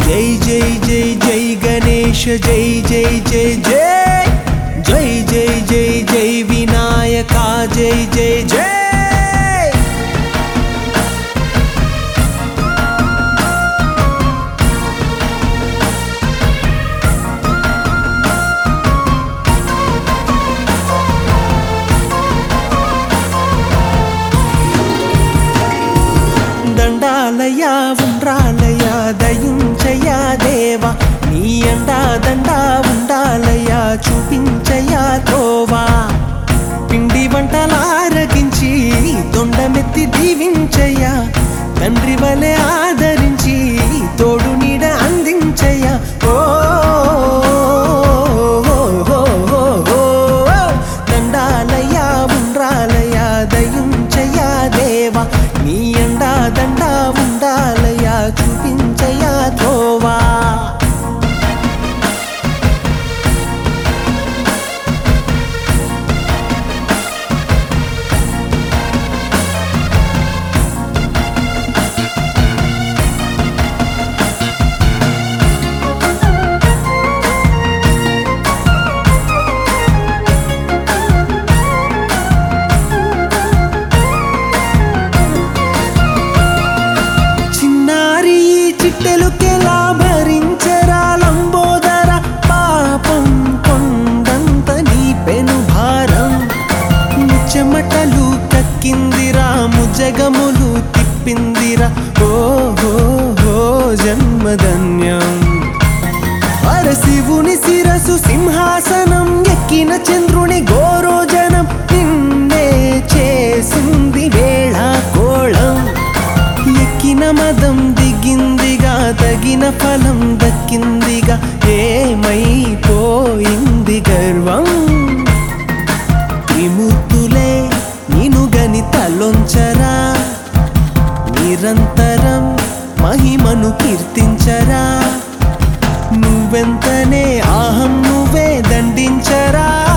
జై జై జై జై గణేశ జై జై జై జై జై జై జై జై వినాయక జై జై జై దండాలయా ఉండ్రాలయా దయించయా దేవా నీ అండా దండా ఉండాలయా చూపించయా తోవా పిండి వంటలారగించి తొండమెత్తి దీవించయ్యా తండ్రి వలె ఆదరించి తోడు నీడ అందించయ్యా ఓ దండాలయా ఉండ్రాలయా దయించయా దేవా నీ అండా దండా ఉండాలయా చూపించయా తోవా చిన్నారి ఈ చిట్టెలుకెలా భరించరా లంబోదర పాపం కొండంత నీ పెను భారం ముచ్చమటలు కక్కిందిరా ముజగములు తిప్పిందిరా ఓ హో హో జన్మధన్యం పరశివుని శిరసు సింహాసనం ఎక్కిన చంద్రుని గోరోజనం నిన్నే చేసింది వేళ కోళం ఎక్కిన మదం దిగిందిగా తగిన ఫలం దక్కిందిగా ఏమైపోయింది గర్వం త్రిమూర్తులే నిను గణితలొంచరా నిరంతరం మహిమను కీర్తించరా నువ్వెంతనే ఆహం నువ్వే దండించరా